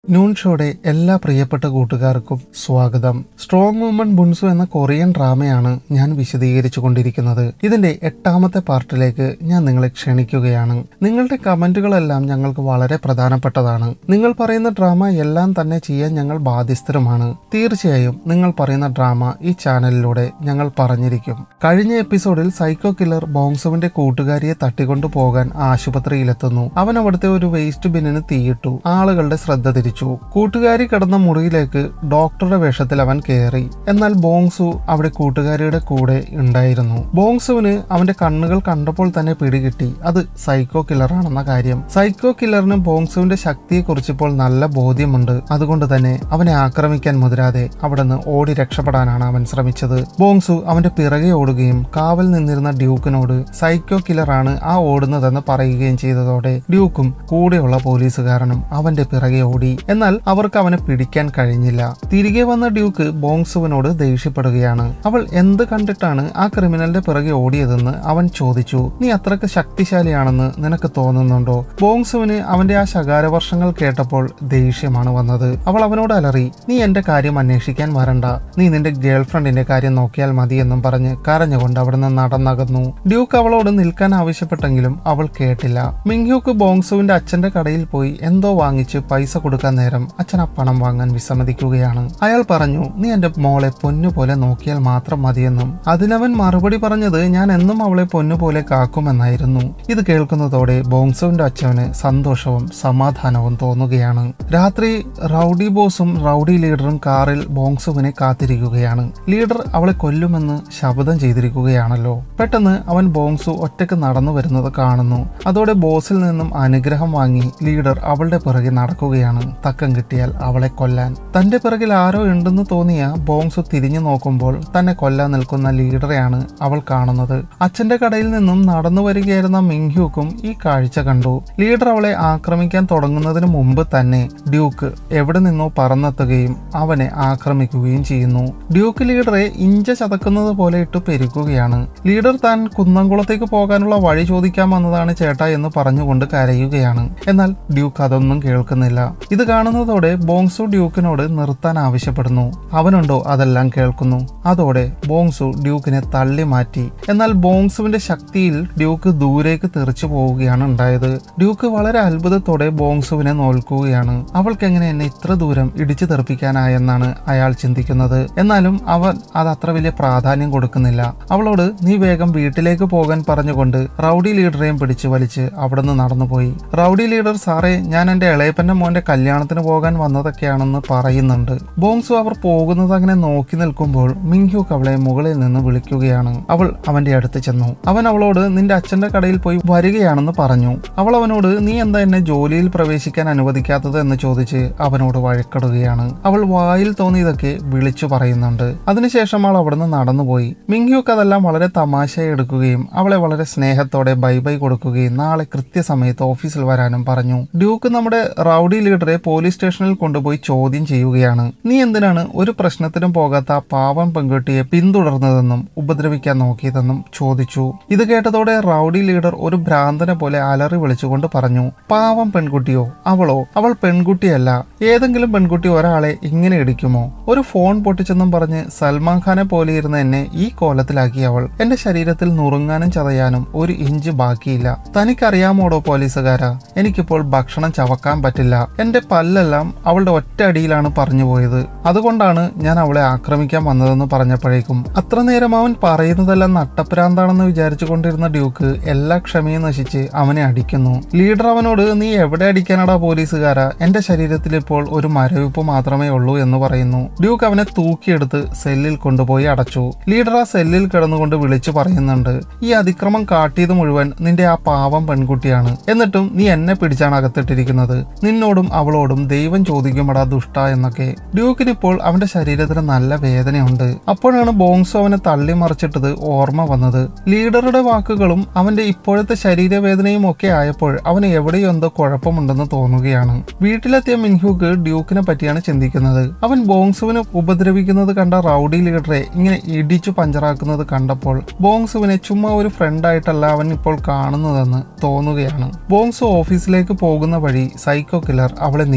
noon ഷോയുടെ എല്ലാ പ്രിയപ്പെട്ട കൂട്ടുകാർക്കും സ്വാഗതം സ്ട്രോങ് വുമൺ ബുൻസു എന്ന കൊറിയൻ ഡ്രാമയാണ് ഞാൻ വിശദീകരിച്ചു കൊണ്ടിരിക്കുന്നത് ഇതിന്റെ എട്ടാമത്തെ പാർട്ടിലേക്ക് ഞാൻ നിങ്ങളെ ക്ഷണിക്കുകയാണ് നിങ്ങളുടെ കമന്റുകളെല്ലാം ഞങ്ങൾക്ക് വളരെ പ്രധാനപ്പെട്ടതാണ് നിങ്ങൾ പറയുന്ന ഡ്രാമ എല്ലാം തന്നെ ചെയ്യാൻ ഞങ്ങൾ ബാധ്യസ്ഥരുമാണ് തീർച്ചയായും നിങ്ങൾ പറയുന്ന ഡ്രാമ ഈ ചാനലിലൂടെ ഞങ്ങൾ പറഞ്ഞിരിക്കും കഴിഞ്ഞ എപ്പിസോഡിൽ സൈക്കോ കില്ലർ ബോങ്സുവിന്റെ കൂട്ടുകാരിയെ തട്ടിക്കൊണ്ടു പോകാൻ ആശുപത്രിയിലെത്തുന്നു അവൻ അവിടുത്തെ ഒരു വേസ്റ്റ് ബിന്നിന് തീയിട്ടു ആളുകളുടെ ശ്രദ്ധ തിരിച്ചു കൂട്ടുകാരി കിടന്ന മുറിയിലേക്ക് ഡോക്ടറുടെ വേഷത്തിൽ അവൻ കയറി എന്നാൽ ബോങ്സു അവിടെ കൂട്ടുകാരിയുടെ കൂടെ ഉണ്ടായിരുന്നു ബോങ്സുവിന് അവന്റെ കണ്ണുകൾ കണ്ടപ്പോൾ തന്നെ പിടികിട്ടി അത് സൈക്കോ കില്ലറാണെന്ന കാര്യം സൈക്കോ കില്ലറിന് ബോങ്സുവിന്റെ ശക്തിയെക്കുറിച്ച് ഇപ്പോൾ നല്ല ബോധ്യമുണ്ട് അതുകൊണ്ട് തന്നെ അവനെ ആക്രമിക്കാൻ മുതിരാതെ അവിടുന്ന് ഓടി രക്ഷപ്പെടാനാണ് അവൻ ശ്രമിച്ചത് ബോങ്സു അവന്റെ പിറകെ ഓടുകയും കാവൽ നിന്നിരുന്ന ഡ്യൂക്കിനോട് സൈക്കോ കില്ലറാണ് ആ ഓടുന്നതെന്ന് പറയുകയും ചെയ്തതോടെ ഡ്യൂക്കും കൂടെയുള്ള പോലീസുകാരനും അവന്റെ പിറകെ ഓടി എന്നാൽ അവർക്ക് അവനെ പിടിക്കാൻ കഴിഞ്ഞില്ല തിരികെ വന്ന ഡ്യൂക്ക് ബോങ്സുവിനോട് ദേഷ്യപ്പെടുകയാണ് അവൾ എന്ത് കണ്ടിട്ടാണ് ആ ക്രിമിനലിന്റെ പിറകെ ഓടിയതെന്ന് അവൻ ചോദിച്ചു നീ അത്രക്ക് ശക്തിശാലിയാണെന്ന് നിനക്ക് തോന്നുന്നുണ്ടോ ബോങ്സുവിന് അവന്റെ ആ ശകാരവർഷങ്ങൾ കേട്ടപ്പോൾ ദേഷ്യമാണ് വന്നത് അവൾ അവനോട് അലറി നീ എന്റെ കാര്യം അന്വേഷിക്കാൻ വരണ്ട നീ നിന്റെ ഗേൾഫ്രണ്ടിന്റെ കാര്യം നോക്കിയാൽ മതിയെന്നും പറഞ്ഞ് കരഞ്ഞുകൊണ്ട് അവിടുന്ന് നടന്നകന്നു ഡ്യൂക്ക് അവളോട് നിൽക്കാൻ ആവശ്യപ്പെട്ടെങ്കിലും അവൾ കേട്ടില്ല മിങ്ഹ്യൂക്ക് ബോങ്സുവിന്റെ അച്ഛന്റെ കടയിൽ പോയി എന്തോ വാങ്ങിച്ച് പൈസ കൊടുക്കാൻ നേരം അച്ഛൻ ആ പണം വാങ്ങാൻ വിസമ്മതിക്കുകയാണ് അയാൾ പറഞ്ഞു നീ എന്റെ മോളെ പൊന്നുപോലെ നോക്കിയാൽ മാത്രം മതിയെന്നും അതിനവൻ മറുപടി പറഞ്ഞത് ഞാൻ എന്നും അവളെ പൊന്നുപോലെ കാക്കുമെന്നായിരുന്നു ഇത് കേൾക്കുന്നതോടെ ബോങ്സുവിന്റെ അച്ഛന് സന്തോഷവും സമാധാനവും തോന്നുകയാണ് രാത്രി റൗഡി ബോസും റൗഡി ലീഡറും കാറിൽ ബോങ്സുവിനെ കാത്തിരിക്കുകയാണ് ലീഡർ അവളെ കൊല്ലുമെന്ന് ശപഥം ചെയ്തിരിക്കുകയാണല്ലോ പെട്ടെന്ന് അവൻ ബോങ്സു ഒറ്റക്ക് നടന്നു വരുന്നത് കാണുന്നു അതോടെ ബോസിൽ നിന്നും അനുഗ്രഹം വാങ്ങി ലീഡർ അവളുടെ പിറകെ നടക്കുകയാണ് തക്കം കിട്ടിയാൽ അവളെ കൊല്ലാൻ തന്റെ പിറകിൽ ആരോ ഉണ്ടെന്ന് തോന്നിയ ബോങ്സു തിരിഞ്ഞു നോക്കുമ്പോൾ തന്നെ കൊല്ലാൻ നിൽക്കുന്ന ലീഡറെയാണ് അവൾ കാണുന്നത് അച്ഛന്റെ കടയിൽ നിന്നും നടന്നു വരികയായിരുന്ന മിങ്ഹ്യൂക്കും ഈ കാഴ്ച കണ്ടു ലീഡർ അവളെ ആക്രമിക്കാൻ തുടങ്ങുന്നതിന് മുമ്പ് തന്നെ ഡ്യൂക്ക് എവിടെ നിന്നോ പറന്നെത്തുകയും അവനെ ആക്രമിക്കുകയും ചെയ്യുന്നു ഡ്യൂക്ക് ലീഡറെ ഇഞ്ച ചതക്കുന്നത് പോലെ ഇട്ട് പെരുക്കുകയാണ് ലീഡർ താൻ കുന്നംകുളത്തേക്ക് പോകാനുള്ള വഴി ചോദിക്കാൻ വന്നതാണ് ചേട്ടാ എന്ന് പറഞ്ഞുകൊണ്ട് കരയുകയാണ് എന്നാൽ ഡ്യൂക്ക് അതൊന്നും കേൾക്കുന്നില്ല ഇത് കാണുന്നതോടെ ബോങ്സു ഡ്യൂക്കിനോട് നിർത്താൻ ആവശ്യപ്പെടുന്നു അവനുണ്ടോ അതെല്ലാം കേൾക്കുന്നു അതോടെ ബോങ്സു ഡ്യൂക്കിനെ തള്ളി മാറ്റി എന്നാൽ ബോങ്സുവിന്റെ ശക്തിയിൽ ഡ്യൂക്ക് ദൂരേക്ക് തെറിച്ചു പോവുകയാണ് ഉണ്ടായത് ഡ്യൂക്ക് വളരെ അത്ഭുതത്തോടെ ബോങ്സുവിനെ നോൽക്കുകയാണ് അവൾക്ക് എങ്ങനെ എന്നെ ഇത്ര ദൂരം ഇടിച്ചു തെറിപ്പിക്കാനായെന്നാണ് അയാൾ ചിന്തിക്കുന്നത് എന്നാലും അവൻ അത് അത്ര വലിയ പ്രാധാന്യം കൊടുക്കുന്നില്ല അവളോട് നീ വേഗം വീട്ടിലേക്ക് പോകാൻ പറഞ്ഞുകൊണ്ട് റൗഡി ലീഡറെയും പിടിച്ചു വലിച്ച് അവിടുന്ന് നടന്നുപോയി റൗഡി ലീഡർ സാറേ ഞാൻ എന്റെ ഇളയപ്പന്റെ മോന്റെ കല്യാണത്തിന് പോകാൻ വന്നതൊക്കെയാണെന്ന് പറയുന്നുണ്ട് ബോങ്സു അവർ പോകുന്നത് അങ്ങനെ നോക്കി നിൽക്കുമ്പോൾ മിങ്ഹ്യൂക്ക് അവളെ മുകളിൽ നിന്ന് വിളിക്കുകയാണ് അവൾ അവന്റെ അടുത്ത് ചെന്നു അവൻ അവളോട് നിന്റെ അച്ഛന്റെ കടയിൽ പോയി വരികയാണെന്ന് പറഞ്ഞു അവൾ അവനോട് നീ എന്താ എന്നെ ജോലിയിൽ പ്രവേശിക്കാൻ അനുവദിക്കാത്തത് എന്ന് ചോദിച്ച് അവനോട് വഴക്കിടുകയാണ് അവൾ വായിൽ തോന്നിയതൊക്കെ വിളിച്ചു പറയുന്നുണ്ട് അതിനുശേഷം അവൾ അവിടുന്ന് നടന്നുപോയി മിങ്ഹ്യൂക്ക് അതെല്ലാം വളരെ തമാശയായി എടുക്കുകയും അവളെ വളരെ സ്നേഹത്തോടെ ബൈ ബൈ കൊടുക്കുകയും നാളെ കൃത്യസമയത്ത് ഓഫീസിൽ വരാനും പറഞ്ഞു ഡ്യൂക്ക് നമ്മുടെ റൗഡി ലീഡറെ പോലീസ് സ്റ്റേഷനിൽ കൊണ്ടുപോയി ചോദ്യം ചെയ്യുകയാണ് നീ എന്തിനാണ് ഒരു പ്രശ്നത്തിനും പോകാത്ത ആ പാവം പെൺകുട്ടിയെ പിന്തുടർന്നതെന്നും ഉപദ്രവിക്കാൻ നോക്കിയതെന്നും ചോദിച്ചു ഇത് കേട്ടതോടെ റൗഡി ലീഡർ ഒരു ഭ്രാന്തനെ പോലെ അലറി വിളിച്ചുകൊണ്ട് പറഞ്ഞു പാവം പെൺകുട്ടിയോ അവളോ അവൾ പെൺകുട്ടിയല്ല ഏതെങ്കിലും പെൺകുട്ടി ഒരാളെ ഇങ്ങനെ ഇടിക്കുമോ ഒരു ഫോൺ പൊട്ടിച്ചെന്നും പറഞ്ഞ് സൽമാൻ ഖാനെ പോലെ ഇരുന്ന എന്നെ ഈ കോലത്തിലാക്കി അവൾ എന്റെ ശരീരത്തിൽ നുറുങ്ങാനും ചതയാനും ഒരു ഇഞ്ച് ബാക്കിയില്ല തനിക്കറിയാമോടോ പോലീസുകാരാ എനിക്കിപ്പോൾ ഭക്ഷണം ചവക്കാൻ പറ്റില്ല എന്റെ പല്ലെല്ലാം അവളുടെ ഒറ്റ അടിയിലാണ് പറഞ്ഞു പോയത് അതുകൊണ്ടാണ് ഞാൻ അവളെ ആക്രമിക്കാൻ വന്നതെന്ന് പറഞ്ഞപ്പോഴേക്കും അത്ര നേരം അവൻ പറയുന്നതെല്ലാം നട്ടപ്രാന്താണെന്ന് വിചാരിച്ചു കൊണ്ടിരുന്ന ഡ്യൂക്ക് എല്ലാ ക്ഷമയും നശിച്ച് അവനെ അടിക്കുന്നു ലീഡർ അവനോട് നീ എവിടെ അടിക്കാനടാ പോലീസുകാരാ എന്റെ ശരീരത്തിൽ ഇപ്പോൾ ഒരു മരവിപ്പ് മാത്രമേ ഉള്ളൂ എന്ന് പറയുന്നു ഡ്യൂക്ക് അവനെ തൂക്കിയെടുത്ത് സെല്ലിൽ കൊണ്ടുപോയി അടച്ചു ലീഡർ ആ സെല്ലിൽ കിടന്നുകൊണ്ട് വിളിച്ചു പറയുന്നുണ്ട് ഈ അതിക്രമം കാട്ടിയത് മുഴുവൻ നിന്റെ ആ പാവം പെൺകുട്ടിയാണ് എന്നിട്ടും നീ എന്നെ പിടിച്ചാണ് അകത്തിട്ടിരിക്കുന്നത് നിന്നോടും അവളോടും ദൈവം ചോദിക്കുമടാ ദുഷ്ട എന്നൊക്കെ ഡ്യൂക്കിന് ഇപ്പോൾ അവന്റെ ശരീരത്തിന് നല്ല വേദനയുണ്ട് അപ്പോഴാണ് ബോങ്സു അവനെ തള്ളി മറിച്ചിട്ടത് ഓർമ്മ വന്നത് ലീഡറുടെ വാക്കുകളും അവന്റെ ഇപ്പോഴത്തെ ശരീരവേദനയും ഒക്കെ ആയപ്പോൾ അവന് എവിടെയോ എന്തോ കുഴപ്പമുണ്ടെന്ന് തോന്നുകയാണ് വീട്ടിലെത്തിയ മിൻഹുക്ക് ഡ്യൂക്കിനെ പറ്റിയാണ് ചിന്തിക്കുന്നത് അവൻ ബോങ്സുവിനെ ഉപദ്രവിക്കുന്നത് കണ്ട റൗഡി ലീഡറെ ഇങ്ങനെ ഇടിച്ചു പഞ്ചറാക്കുന്നത് കണ്ടപ്പോൾ ബോങ്സുവിനെ ചുമ്മാ ഒരു ഫ്രണ്ടായിട്ടല്ല അവൻ ഇപ്പോൾ കാണുന്നതെന്ന് തോന്നുകയാണ് ബോങ്സു ഓഫീസിലേക്ക് പോകുന്ന വഴി സൈക്കോ കില്ലർ അവളെ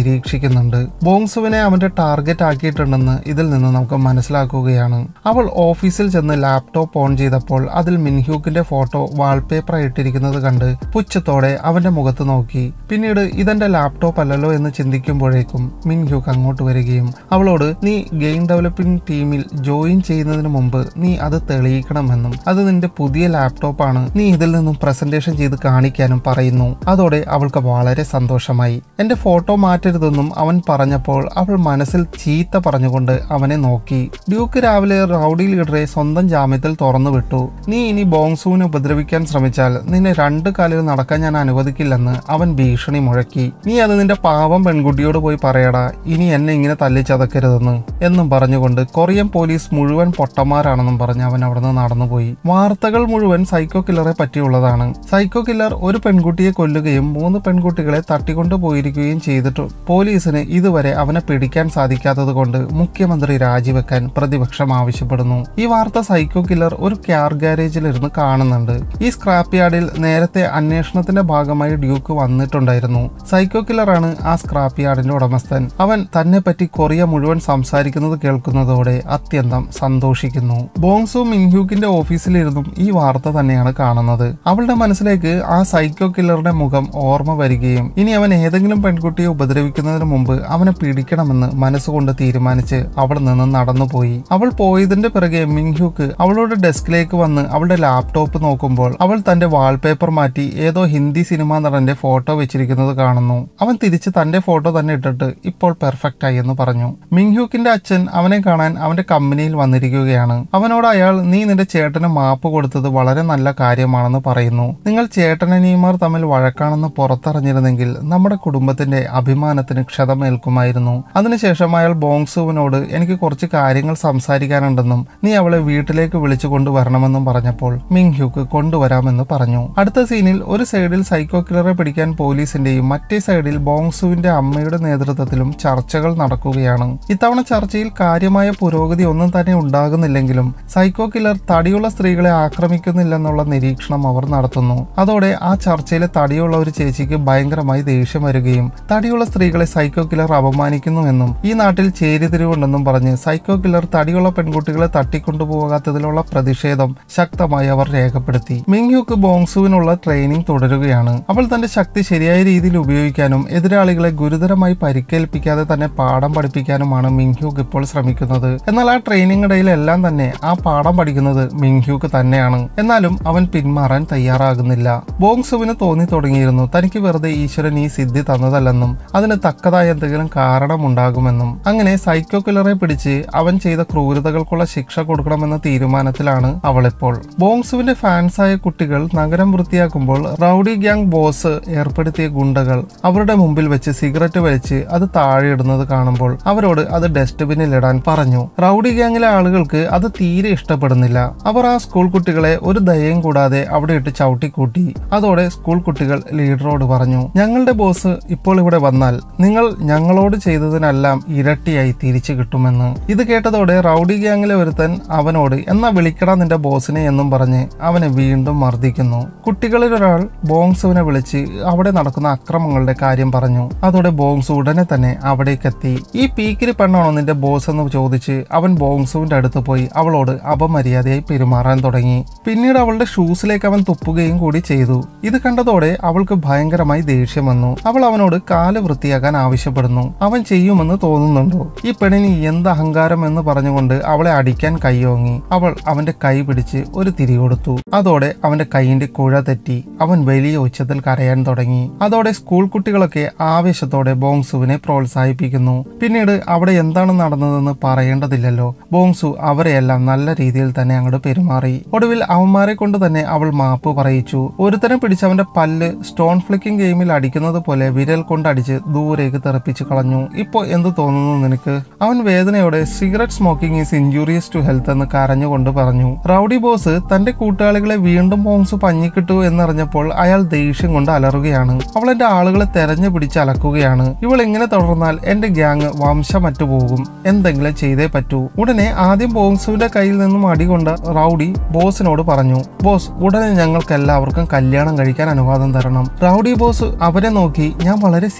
നിരീക്ഷിക്കുന്നുണ്ട് ബോങ്സുവിനെ അവന്റെ ടാർഗറ്റ് ആക്കിയിട്ടുണ്ടെന്ന് ഇതിൽ നിന്ന് നമുക്ക് മനസ്സിലാക്കുകയാണ് അവൾ ഓഫീസിൽ ചെന്ന് ലാപ്ടോപ്പ് ഓൺ ചെയ്തപ്പോൾ അതിൽ മിൻഹ്യൂക്കിന്റെ ഫോട്ടോ വാൾപേപ്പർ ഇട്ടിരിക്കുന്നത് കണ്ട് പുച്ഛത്തോടെ അവന്റെ മുഖത്ത് നോക്കി പിന്നീട് ഇതെന്റെ ലാപ്ടോപ്പ് അല്ലല്ലോ എന്ന് ചിന്തിക്കുമ്പോഴേക്കും മിൻഹ്യൂക്ക് അങ്ങോട്ട് വരികയും അവളോട് നീ ഗെയിം ഡെവലപ്പിംഗ് ടീമിൽ ജോയിൻ ചെയ്യുന്നതിന് മുമ്പ് നീ അത് തെളിയിക്കണമെന്നും അത് നിന്റെ പുതിയ ലാപ്ടോപ്പാണ് നീ ഇതിൽ നിന്നും പ്രസന്റേഷൻ ചെയ്ത് കാണിക്കാനും പറയുന്നു അതോടെ അവൾക്ക് വളരെ സന്തോഷമായി എന്റെ ഫോട്ടോ മാറ്റരുതെന്നും അവൻ പറഞ്ഞപ്പോൾ അവൾ മനസ്സിൽ ചീത്ത പറഞ്ഞുകൊണ്ട് അവനെ നോക്കി ഡ്യൂക്ക് രാവിലെ റൗഡി ലീഡറെ സ്വന്തം ജാമ്യത്തിൽ തുറന്നു വിട്ടു നീ ഇനി ബോങ്സുവിനെ ഉപദ്രവിക്കാൻ ശ്രമിച്ചാൽ നിന്നെ രണ്ട് കാലിൽ നടക്കാൻ ഞാൻ അനുവദിക്കില്ലെന്ന് അവൻ ഭീഷണി മുഴക്കി നീ അത് നിന്റെ പാവം പെൺകുട്ടിയോട് പോയി പറയടാ ഇനി എന്നെ ഇങ്ങനെ തല്ലിച്ചതക്കരുതെന്ന് എന്നും പറഞ്ഞുകൊണ്ട് കൊറിയൻ പോലീസ് മുഴുവൻ പൊട്ടന്മാരാണെന്നും പറഞ്ഞ് അവൻ അവിടുന്ന് നടന്നുപോയി വാർത്തകൾ മുഴുവൻ സൈക്കോ കില്ലറെ പറ്റിയുള്ളതാണ് സൈക്കോ കില്ലർ ഒരു പെൺകുട്ടിയെ കൊല്ലുകയും മൂന്ന് പെൺകുട്ടികളെ തട്ടിക്കൊണ്ടു പോയിരിക്കുകയും ചെയ്തിട്ട് പോലീസിന് ഇതുവരെ അവനെ പിടിക്കാൻ സാധിക്കാത്തത് കൊണ്ട് മുഖ്യമന്ത്രി രാജിവെക്കാൻ പ്രതിപക്ഷം ആവശ്യപ്പെടുന്നു ഈ വാർത്ത സൈക്കോ കില്ലർ ഒരു കാർ ഗാരേജിലിരുന്ന് കാണുന്നുണ്ട് ഈ സ്ക്രാപ്പ് യാർഡിൽ നേരത്തെ അന്വേഷണത്തിന്റെ ഭാഗമായി ഡ്യൂക്ക് വന്നിട്ടുണ്ടായിരുന്നു സൈക്കോ കില്ലറാണ് ആ സ്ക്രാപ്പ് യാർഡിന്റെ ഉടമസ്ഥൻ അവൻ തന്നെ പറ്റി കൊറിയ മുഴുവൻ സംസാരിക്കുന്നത് കേൾക്കുന്നതോടെ അത്യന്തം സന്തോഷിക്കുന്നു ബോങ്സു മിൻഹ്യൂക്കിന്റെ ഓഫീസിലിരുന്നും ഈ വാർത്ത തന്നെയാണ് കാണുന്നത് അവളുടെ മനസ്സിലേക്ക് ആ സൈക്കോ കില്ലറുടെ മുഖം ഓർമ്മ വരികയും ഇനി അവൻ ഏതെങ്കിലും പെൺകുട്ടിയെ ഉപദ്രവിക്കുന്നതിന് മുമ്പ് അവനെ പിടിക്കണമെന്ന് മനസ്സുകൊണ്ട് തീരുമാനിച്ച് അവിടെ നിന്ന് നടന്നുപോയി അവൾ പോയതിന്റെ പിറകെ മിൻഹ്യൂക്ക് അവളുടെ ഡെസ്കിലേക്ക് വന്ന് അവളുടെ ലാപ്ടോപ്പ് നോക്കുമ്പോൾ അവൾ തന്റെ വാൾപേപ്പർ മാറ്റി ഏതോ ഹിന്ദി സിനിമാ നടന്റെ ഫോട്ടോ വെച്ചിരിക്കുന്നത് കാണുന്നു അവൻ തിരിച്ച് തന്റെ ഫോട്ടോ തന്നെ ഇട്ടിട്ട് ഇപ്പോൾ പെർഫെക്റ്റ് ആയി എന്ന് പറഞ്ഞു മിൻഹ്യൂക്കിന്റെ അച്ഛൻ അവനെ കാണാൻ അവന്റെ കമ്പനിയിൽ വന്നിരിക്കുകയാണ് അവനോട് അയാൾ നീ നിന്റെ ചേട്ടന് മാപ്പ് കൊടുത്തത് വളരെ നല്ല കാര്യമാണെന്ന് പറയുന്നു നിങ്ങൾ ചേട്ടനനിയന്മാർ തമ്മിൽ വഴക്കാണെന്ന് പുറത്തറിഞ്ഞിരുന്നെങ്കിൽ നമ്മുടെ കുടുംബത്തിന്റെ അഭിമാനത്തിന് ക്ഷതമേൽക്കുമായിരുന്നു അതിനുശേഷം അയാൾ ബോങ്സുവിനോട് എനിക്ക് കുറച്ച് കാര്യങ്ങൾ സംസാരിക്കാനുണ്ടെന്നും നീ അവളെ വീട്ടിലേക്ക് വിളിച്ചു കൊണ്ടുവരണമെന്നും പറഞ്ഞപ്പോൾ മിങ്ഹ്യൂക്ക് കൊണ്ടുവരാമെന്ന് പറഞ്ഞു അടുത്ത സീനിൽ ഒരു സൈഡിൽ സൈക്കോ കില്ലറെ പിടിക്കാൻ പോലീസിന്റെയും മറ്റേ സൈഡിൽ ബോങ്സുവിന്റെ അമ്മയുടെ നേതൃത്വത്തിലും ചർച്ചകൾ നടക്കുകയാണ് ഇത്തവണ ചർച്ചയിൽ കാര്യമായ പുരോഗതി ഒന്നും തന്നെ ഉണ്ടാകുന്നില്ലെങ്കിലും സൈക്കോ കില്ലർ തടിയുള്ള സ്ത്രീകളെ ആക്രമിക്കുന്നില്ലെന്നുള്ള നിരീക്ഷണം അവർ നടത്തുന്നു അതോടെ ആ ചർച്ചയിലെ തടിയുള്ള ഒരു ചേച്ചിക്ക് ഭയങ്കരമായി ദേഷ്യം വരികയും തടിയുള്ള സ്ത്രീകളെ സൈക്കോ കില്ലർ അപമാനിക്കുന്നുവെന്നും ഈ നാട്ടിൽ ചേരിതിരിവുണ്ടെന്നും പറഞ്ഞ് സൈക്കോ കില്ലർ തടിയുള്ള പെൺകുട്ടികളെ തട്ടിക്കൊണ്ടുപോകാത്തതിലുള്ള പ്രതിഷേധം ശക്തമായി അവർ രേഖപ്പെടുത്തി മിങ്യുക്ക് ബോങ്സുവിനുള്ള ട്രെയിനിങ് തുടരുകയാണ് അവൾ തന്റെ ശക്തി ശരിയായ രീതിയിൽ ഉപയോഗിക്കാനും എതിരാളികളെ ഗുരുതരമായി പരിക്കേൽപ്പിക്കാതെ തന്നെ പാഠം പഠിപ്പിക്കാനുമാണ് മിങ്ഹ്യൂക്ക് ഇപ്പോൾ ശ്രമിക്കുന്നത് എന്നാൽ ആ ട്രെയിനിങ് ഇടയിലെല്ലാം തന്നെ ആ പാഠം പഠിക്കുന്നത് മിങ്ഹ്യൂക്ക് തന്നെയാണ് എന്നാലും അവൻ പിന്മാറാൻ തയ്യാറാകുന്നില്ല ബോങ്സുവിന് തോന്നി തുടങ്ങിയിരുന്നു തനിക്ക് വെറുതെ ഈശ്വരൻ ഈ സിദ്ധി തന്നതല്ലെന്നും അതിന് തക്കതായ എന്തെങ്കിലും കാരണമുണ്ടാകുമെന്നും അങ്ങനെ സൈക്കോ കില്ലറെ പിടിച്ച് അവൻ ചെയ്ത ക്രൂരതകൾക്കുള്ള ശിക്ഷ കൊടുക്കണമെന്ന തീരുമാനത്തിലാണ് അവളിപ്പോൾ ബോങ്സുവിന്റെ ഫാൻസായ കുട്ടികൾ നഗരം വൃത്തിയാക്കുമ്പോൾ റൌഡി ഗ്യാങ് ബോസ് ഏർപ്പെടുത്തിയ ഗുണ്ടകൾ അവരുടെ മുമ്പിൽ വെച്ച് സിഗരറ്റ് വലിച്ച് അത് താഴെ ഇടുന്നത് കാണുമ്പോൾ അവരോട് അത് ഡസ്റ്റ്ബിനിൽ ഇടാൻ പറഞ്ഞു റൌഡി ഗ്യാങ്ങിലെ ആളുകൾക്ക് അത് തീരെ ഇഷ്ടപ്പെടുന്നില്ല അവർ ആ സ്കൂൾ കുട്ടികളെ ഒരു ദയയും കൂടാതെ അവിടെ ഇട്ട് ചവിട്ടിക്കൂട്ടി അതോടെ സ്കൂൾ കുട്ടികൾ ലീഡറോട് പറഞ്ഞു ഞങ്ങളുടെ ബോസ് ഇപ്പോൾ ഇവിടെ വന്നാൽ നിങ്ങൾ ഞങ്ങളോട് ചെയ്തതിനെല്ലാം ഇരട്ടിയായി തിരിച്ചു കിട്ടുമെന്ന് ഇത് കേട്ടതോടെ റൌഡി ഗ്യാങ്ങിലെ ഒരുത്തൻ അവനോട് എന്നാ വിളിക്കടാ നിന്റെ ബോസിനെ എന്നും പറഞ്ഞ് അവനെ വീണ്ടും മർദ്ദിക്കുന്നു കുട്ടികളിൽ ഒരാൾ ബോങ്സുവിനെ വിളിച്ച് അവിടെ നടക്കുന്ന അക്രമങ്ങളുടെ കാര്യം പറഞ്ഞു അതോടെ ബോങ്സു ഉടനെ തന്നെ അവിടേക്കെത്തി ഈ പീക്കിരി പെണ്ണാണോ നിന്റെ ബോസ് എന്ന് ചോദിച്ച് അവൻ ബോങ്സുവിന്റെ അടുത്ത് പോയി അവളോട് അപമര്യാദയായി പെരുമാറാൻ തുടങ്ങി പിന്നീട് അവളുടെ ഷൂസിലേക്ക് അവൻ തുപ്പുകയും കൂടി ചെയ്തു ഇത് കണ്ടതോടെ അവൾക്ക് ഭയങ്കരമായി ദേഷ്യം വന്നു അവൾ അവനോട് കാല് വൃത്തിയാക്കാൻ ആവശ്യപ്പെടുന്നു അവൻ ചെയ്യുമെന്ന് തോന്നുന്നുണ്ടോ ഈ പെണ്ണിന് എന്ത് അഹങ്കാരം എന്ന് പറഞ്ഞുകൊണ്ട് അവളെ അടിക്കാൻ കൈയോങ്ങി അവൾ അവന്റെ കൈ പിടിച്ച് ഒരു തിരി കൊടുത്തു അതോടെ അവന്റെ കൈയിന്റെ കുഴ തെറ്റി അവൻ വലിയ ഉച്ചത്തിൽ കരയാൻ തുടങ്ങി അതോടെ സ്കൂൾ കുട്ടികളൊക്കെ ആവേശത്തോടെ ബോങ്സുവിനെ പ്രോത്സാഹിപ്പിക്കുന്നു പിന്നീട് അവിടെ എന്താണ് നടന്നതെന്ന് പറയേണ്ടതില്ലല്ലോ ബോങ്സു അവരെയെല്ലാം നല്ല രീതിയിൽ തന്നെ അങ്ങോട്ട് പെരുമാറി ഒടുവിൽ അവന്മാരെ കൊണ്ട് തന്നെ അവൾ മാപ്പ് പറയിച്ചു ഒരുത്തനെ പിടിച്ച് അവന്റെ പല്ല് സ്റ്റോൺ ഫ്ലിക്കിംഗ് ഗെയിമിൽ അടിക്കുന്നത് പോലെ വിരൽ കൊണ്ടടിച്ച് ദൂരേക്ക് തെറിപ്പിച്ച് കളഞ്ഞു ഇപ്പോ എന്ത് തോന്നുന്നു നിനക്ക് അവൻ വേദനയോടെ cigarette smoking is injurious to health എന്ന് കരഞ്ഞുകൊണ്ട് പറഞ്ഞു റൌഡി ബോസ് തന്റെ കൂട്ടാളികളെ വീണ്ടും ബോങ്സ് പഞ്ഞിക്കിട്ടു എന്നറിഞ്ഞപ്പോൾ അയാൾ ദേഷ്യം കൊണ്ട് അലറുകയാണ് അവൾ എന്റെ ആളുകളെ തെരഞ്ഞു പിടിച്ച് അലക്കുകയാണ് ഇവൾ ഇങ്ങനെ തുടർന്നാൽ എന്റെ ഗ്യാങ് വംശമറ്റു പോകും എന്തെങ്കിലും ചെയ്തേ പറ്റൂ ഉടനെ ആദ്യം ബോങ്സുവിന്റെ കയ്യിൽ നിന്നും അടികൊണ്ട റൌഡി ബോസിനോട് പറഞ്ഞു ബോസ് ഉടനെ ഞങ്ങൾക്ക് എല്ലാവർക്കും കല്യാണം കഴിക്കാൻ അനുവാദം തരണം റൌഡി ബോസ് അവരെ നോക്കി ഞാൻ വളരെ സീരിയസ് ആയി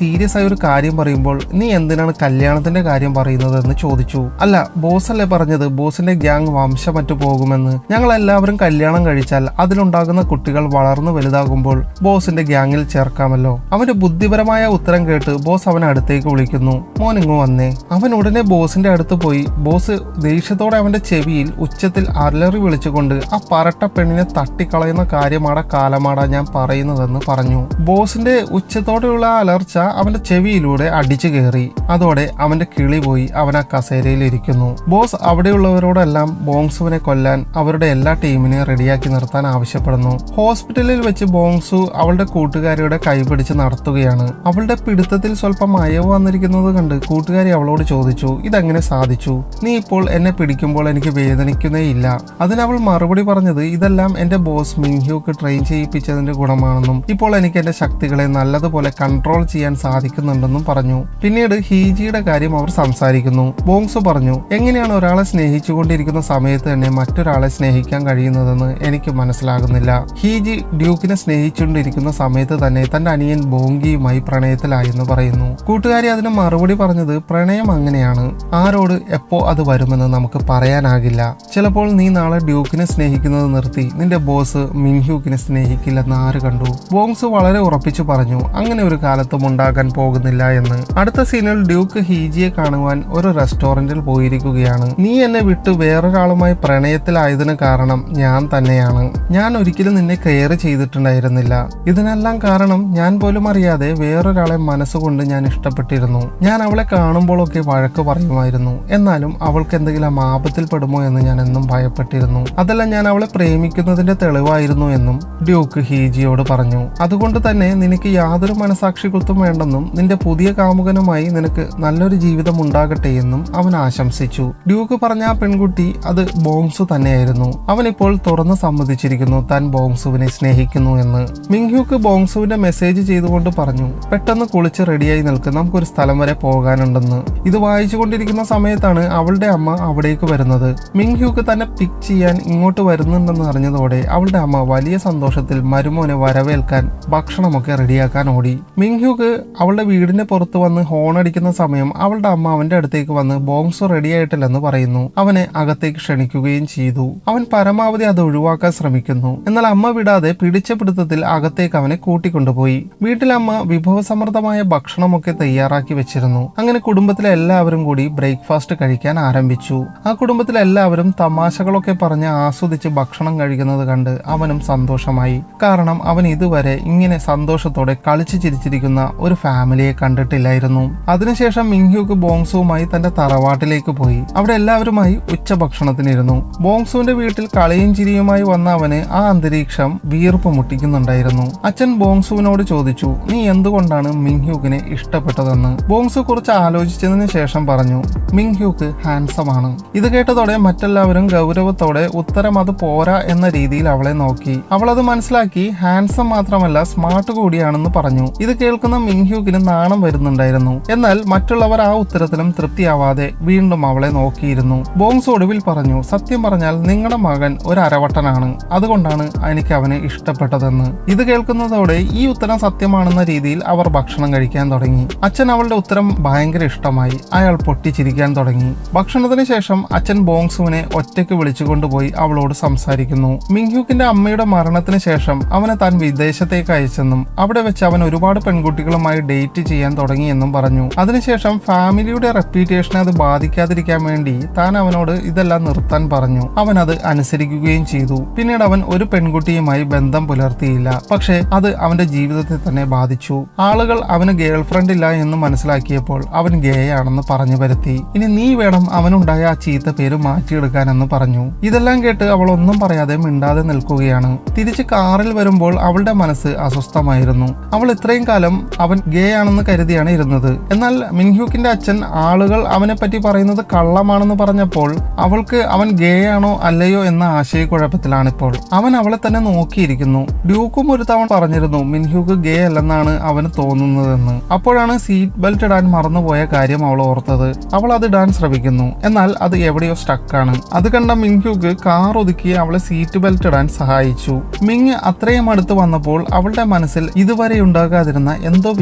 ഒരു കാര്യം പറയുമ്പോൾ നീ എന്തിനാണ് കല്യാണത്തിന്റെ കാര്യം പറയുന്നതെന്ന് ചോദിച്ചു അല്ല ബോസ് അല്ലേ പറഞ്ഞത് ബോസിന്റെ ഗ്യാങ് വംശമറ്റു പോകുമെന്ന് ഞങ്ങൾ എല്ലാവരും കല്യാണം കഴിച്ചാൽ അതിലുണ്ടാകുന്ന കുട്ടികൾ വളർന്നു വലുതാകുമ്പോൾ ബോസിന്റെ ഗ്യാങ്ങിൽ ചേർക്കാമല്ലോ അവന്റെ ബുദ്ധിപരമായ ഉത്തരം കേട്ട് ബോസ് അവനെ അടുത്തേക്ക് വിളിക്കുന്നു മോൻ ഇങ്ങ് വന്നേ അവൻ ഉടനെ ബോസിന്റെ അടുത്ത് പോയി ബോസ് ദേഷ്യത്തോടെ അവന്റെ ചെവിയിൽ ഉച്ചത്തിൽ അലറി വിളിച്ചുകൊണ്ട് ആ പരട്ട പെണ്ണിനെ തട്ടിക്കളയുന്ന കാര്യമാടാ കാലമാടാ ഞാൻ പറയുന്നതെന്ന് പറഞ്ഞു ബോസിന്റെ ഉച്ചത്തോടെയുള്ള ആ അലർച്ച അവന്റെ ചെവിയിലൂടെ അടിച്ചു കയറി അതോടെ അവന്റെ കിളി പോയി അവൻ ആ കസേരയിൽ ഇരിക്കുന്നു ബോസ് അവിടെയുള്ളവരോടെല്ലാം ബോങ്സുവിനെ കൊല്ലാൻ അവരുടെ എല്ലാ ടീമിനെയും റെഡിയാക്കി നിർത്താൻ ആവശ്യപ്പെടുന്നു ഹോസ്പിറ്റലിൽ വെച്ച് ബോങ്സു അവളുടെ കൂട്ടുകാരിയുടെ കൈപിടിച്ച് നടത്തുകയാണ് അവളുടെ പിടുത്തത്തിൽ സ്വല്പം അയവ് വന്നിരിക്കുന്നത് കണ്ട് കൂട്ടുകാരി അവളോട് ചോദിച്ചു ഇതെങ്ങനെ സാധിച്ചു നീ ഇപ്പോൾ എന്നെ പിടിക്കുമ്പോൾ എനിക്ക് വേദനിക്കുന്നേ ഇല്ല അതിനവൾ മറുപടി പറഞ്ഞത് ഇതെല്ലാം എന്റെ ബോസ് മിൻഹ്യൂക്ക് ട്രെയിൻ ചെയ്യിപ്പിച്ചതിന്റെ ഗുണമാണെന്നും ഇപ്പോൾ എനിക്ക് എന്റെ ശക്തികളെ നല്ലതുപോലെ കൺട്രോൾ ചെയ്യാൻ സാധിക്കുന്നുണ്ടെന്നും പറഞ്ഞു പിന്നീട് ഹീജിയുടെ കാര്യം അവർ സംസാരിക്കുന്നു ബോങ്സു പറഞ്ഞു എങ്ങനെയാണ് ഒരാളെ സ്നേഹിച്ചുകൊണ്ടിരിക്കുന്ന സമയത്ത് തന്നെ മറ്റൊരാളെ സ്നേഹിക്കാൻ കഴിയുന്നതെന്ന് എനിക്ക് മനസ്സിലാകുന്നില്ല ഹീജി ഡ്യൂക്കിനെ സ്നേഹിച്ചുകൊണ്ടിരിക്കുന്ന സമയത്ത് തന്നെ തന്റെ അനിയൻ ബോങ്കിയുമായി പ്രണയത്തിലായെന്ന് പറയുന്നു കൂട്ടുകാരി അതിന് മറുപടി പറഞ്ഞത് പ്രണയം അങ്ങനെയാണ് ആരോട് എപ്പോ അത് വരുമെന്ന് നമുക്ക് പറയാനാകില്ല ചിലപ്പോൾ നീ നാളെ ഡ്യൂക്കിനെ സ്നേഹിക്കുന്നത് നിർത്തി നിന്റെ ബോസ് മിൻഹ്യൂക്കിനെ സ്നേഹിക്കില്ലെന്ന് ആര് കണ്ടു ബോങ്സ് വളരെ ഉറപ്പിച്ചു പറഞ്ഞു അങ്ങനെ ഒരു കാലത്തും ഉണ്ടാകാൻ പോകുന്നില്ല എന്ന് അടുത്ത സീനിൽ ഡ്യൂക്ക് ഹീജിയെ കാണുവാൻ ഒരു റെസ്റ്റോറന്റിൽ പോയിരിക്കുകയാണ് നീ എന്നെ വിട്ട് വേറൊരാളുമായി പ്രണയത്തിലായതിന് കാരണം ഞാൻ തന്നെയാണ് ഞാൻ ഒരിക്കലും നിന്നെ കെയർ ചെയ്തിട്ടുണ്ടായിരുന്നില്ല ഇതിനെല്ലാം കാരണം ഞാൻ പോലും അറിയാതെ വേറൊരാളെ മനസ്സുകൊണ്ട് ഞാൻ ഇഷ്ടപ്പെട്ടിരുന്നു ഞാൻ അവളെ കാണുമ്പോഴൊക്കെ വഴക്ക് പറയുമായിരുന്നു എന്നാലും അവൾക്ക് എന്തെങ്കിലും ആപത്തിൽ പെടുമോ എന്ന് ഞാൻ എന്നും ഭയപ്പെട്ടിരുന്നു അതെല്ലാം ഞാൻ അവളെ പ്രേമിക്കുന്നതിന്റെ തെളിവായിരുന്നു എന്നും ഡ്യൂക്ക് ഹീജിയോട് പറഞ്ഞു അതുകൊണ്ട് തന്നെ നിനക്ക് യാതൊരു മനസാക്ഷി കുത്തും വേണ്ടെന്നും നിന്റെ പുതിയ കാമുകനുമായി നിനക്ക് നല്ലൊരു ജീവിതം ഉണ്ടാകട്ടെ എന്നും അവൻ ആശംസിച്ചു ഡ്യൂക്ക് പറഞ്ഞ ആ പെൺകുട്ടി അത് ബോങ്സു തന്നെയായിരുന്നു അവൻ ഇപ്പോൾ തുറന്ന് സമ്മതിച്ചിരിക്കുന്നു താൻ ബോങ്സുവിനെ സ്നേഹിക്കുന്നു എന്ന് മിങ്ഹ്യൂക്ക് ബോങ്സുവിന്റെ മെസ്സേജ് ചെയ്തുകൊണ്ട് പറഞ്ഞു പെട്ടെന്ന് കുളിച്ച് റെഡിയായി നിൽക്ക് നമുക്കൊരു സ്ഥലം വരെ പോകാനുണ്ടെന്ന് ഇത് വായിച്ചുകൊണ്ടിരിക്കുന്ന സമയത്താണ് അവളുടെ അമ്മ അവിടേക്ക് വരുന്നത് മിങ്ഹ്യൂക്ക് തന്നെ പിക്ക് ചെയ്യാൻ ഇങ്ങോട്ട് വരുന്നുണ്ടെന്ന് അറിഞ്ഞതോടെ അവളുടെ അമ്മ വലിയ സന്തോഷത്തിൽ മരുമോനെ വരവേൽക്കാൻ ഭക്ഷണമൊക്കെ റെഡിയാക്കാൻ ഓടി മിങ്ഹ്യൂക്ക് അവളുടെ വീടിന്റെ പുറത്ത് വന്ന് ഹോൺ അടിക്കുന്ന സമയം അവളുടെ അമ്മ അവന്റെ അടുത്തേക്ക് വന്ന് ബോങ്സു റെഡിയായിട്ടില്ലെന്ന് പറയുന്നു അവനെ അകത്തേക്ക് ക്ഷണിക്കുകയും ചെയ്തു അവൻ പരമാവധി അത് ഒഴിവാക്കാൻ ശ്രമിക്കുന്നു എന്നാൽ അമ്മ വിടാതെ പിടിച്ച പിടുത്തത്തിൽ അകത്തേക്ക് അവനെ കൂട്ടിക്കൊണ്ടുപോയി വീട്ടിലെ അമ്മ വിഭവസമൃദ്ധമായ ഭക്ഷണമൊക്കെ തയ്യാറാക്കി വെച്ചിരുന്നു അങ്ങനെ കുടുംബത്തിലെ എല്ലാവരും കൂടി ബ്രേക്ക്ഫാസ്റ്റ് കഴിക്കാൻ ആരംഭിച്ചു ആ കുടുംബത്തിലെ എല്ലാവരും തമാശകളൊക്കെ പറഞ്ഞ് ആസ്വദിച്ച് ഭക്ഷണം കഴിക്കുന്നത് കണ്ട് അവനും സന്തോഷമായി കാരണം അവൻ ഇതുവരെ ഇങ്ങനെ സന്തോഷത്തോടെ കളിച്ചു ചിരിച്ചിരിക്കുന്ന ഒരു ഫാമിലിയെ കണ്ടിട്ടില്ലായിരുന്നു അതിനുശേഷം മിങ്ഹ്യൂക്ക് ബോങ്സുവുമായി തന്റെ തറവാട്ടിലേക്ക് പോയി അവിടെ എല്ലാവരുമായി ഉച്ചഭക്ഷണത്തിനിരുന്നു ബോങ്സുവിന്റെ വീട്ടിൽ കളിയും ചിരിയുമായി വന്ന അവന് ആ അന്തരീക്ഷം വീർപ്പ് മുട്ടിക്കുന്നുണ്ടായിരുന്നു അച്ഛൻ ബോങ്സുവിനോട് ചോദിച്ചു നീ എന്തുകൊണ്ടാണ് മിങ്ഹ്യൂക്കിനെ ഇഷ്ടപ്പെട്ടതെന്ന് ബോങ്സു കുറച്ച് ആലോചിച്ചതിന് ശേഷം പറഞ്ഞു മിങ്ഹ്യൂക്ക് ഹാൻസം ആണ് ഇത് കേട്ടതോടെ മറ്റെല്ലാവരും ഗൗരവത്തോടെ ഉത്തരം അത് പോരാ എന്ന രീതിയിൽ അവളെ നോക്കി അവൾ അത് മനസ്സിലാക്കി ഹാൻസം മാത്രമല്ല സ്മാർട്ട് കൂടിയാണെന്ന് പറഞ്ഞു ഇത് കേൾക്കുന്ന മിങ്ഹ്യൂക്കിന് നാണം വരുന്നുണ്ടായിരുന്നു എന്നാൽ മറ്റുള്ളവർ ആ ഉത്തരത്തിലും തൃപ്തിയാവാതെ വീണ്ടും അവളെ നോക്കിയിരുന്നു ബോങ്സ് ഒടുവിൽ പറഞ്ഞു സത്യം പറഞ്ഞാൽ നിങ്ങളുടെ മകൻ ഒരു അരവട്ടനാണ് അതുകൊണ്ടാണ് എനിക്ക് അവനെ ഇഷ്ടപ്പെട്ടതെന്ന് ഇത് കേൾക്കുന്നതോടെ ഈ ഉത്തരം സത്യമാണെന്ന രീതിയിൽ അവർ ഭക്ഷണം കഴിക്കാൻ തുടങ്ങി അച്ഛൻ അവളുടെ ഉത്തരം ഭയങ്കര ഇഷ്ടമായി അയാൾ പൊട്ടിച്ചിരിക്കാൻ തുടങ്ങി ഭക്ഷണത്തിന് ശേഷം അച്ഛൻ ബോങ്സുവിനെ ഒറ്റയ്ക്ക് വിളിച്ചുകൊണ്ടുപോയി അവളോട് സംസാരിക്കുന്നു മിങ്ഹ്യൂക്കിന്റെ അമ്മയുടെ മരണത്തിന് ശേഷം അവനെ താൻ വിദേശത്തേക്ക് അയച്ചെന്നും അവിടെ വെച്ച് അവൻ ഒരുപാട് പെൺകുട്ടികളുമായി ഡേറ്റ് ചെയ്യാൻ തുടങ്ങിയെന്നും പറഞ്ഞു അതിനുശേഷം ഫാമിലിയുടെ റെപ്യൂട്ടേഷനെ അത് ബാധിക്കാതിരിക്കാൻ വേണ്ടി താൻ അവനോട് ഇതെല്ലാം നിർത്താൻ പറഞ്ഞു അവൻ അത് അനുസരിക്കുകയും ചെയ്തു പിന്നീട് അവൻ ഒരു പെൺകുട്ടിയുമായി ബന്ധം പുലർത്തിയില്ല പക്ഷേ അത് അവന്റെ ജീവിതത്തെ തന്നെ ബാധിച്ചു ആളുകൾ അവന് ഗേൾ ഫ്രണ്ട് ഇല്ല എന്ന് മനസ്സിലാക്കിയപ്പോൾ അവൻ ഗേ ആണെന്ന് പറഞ്ഞു വരുത്തി ഇനി നീ വേണം അവനുണ്ടായ ആ ചീത്ത പേര് മാറ്റിയെടുക്കാനെന്ന് പറഞ്ഞു ഇതെല്ലാം കേട്ട് അവൾ ഒന്നും പറയാതെ മിണ്ടാതെ നിൽക്കുകയാണ് തിരിച്ച് കാറിൽ വരുമ്പോൾ അവളുടെ മനസ്സ് അസ്വസ്ഥമായിരുന്നു അവൾ ഇത്രയും കാലം അവൻ ഗേ ആണെന്ന് കരുതിയാണ് ഇരുന്നത് എന്നാൽ മിൻഹ്യൂക്കിന്റെ അച്ഛൻ ആളുകൾ അവനെ പറ്റി പറയുന്നത് കള്ളമാണെന്ന് പറഞ്ഞപ്പോൾ അവൾക്ക് അവൻ ഗേ ആണോ അല്ലയോ എന്ന ആശയക്കുഴപ്പത്തിലാണിപ്പോൾ അവൻ അവളെ തന്നെ നോക്കിയിരിക്കുന്നു ഡ്യൂക്കും ഒരു തവണ പറഞ്ഞിരുന്നു മിൻഹ്യൂക്ക് ഗേ അല്ലെന്നാണ് അവന് തോന്നുന്നതെന്ന് അപ്പോഴാണ് സീറ്റ് ബെൽറ്റ് ഇടാൻ മറന്നുപോയ കാര്യം അവൾ ഓർത്തത് അവൾ അത് ഇടാൻ ശ്രമിക്കുന്നു എന്നാൽ അത് എവിടെയോ സ്റ്റക്കാണ് അത് കണ്ട മിൻഹ്യൂക്ക് കാർ ഒതുക്കി അവളെ സീറ്റ് ബെൽറ്റ് ഇടാൻ സഹായിച്ചു മിങ് അത്രയും അടുത്ത് വന്നപ്പോൾ അവളുടെ മനസ്സിൽ ഇതുവരെ ഉണ്ടാകാതിരുന്ന എന്തോ വികാരമൊക്കെ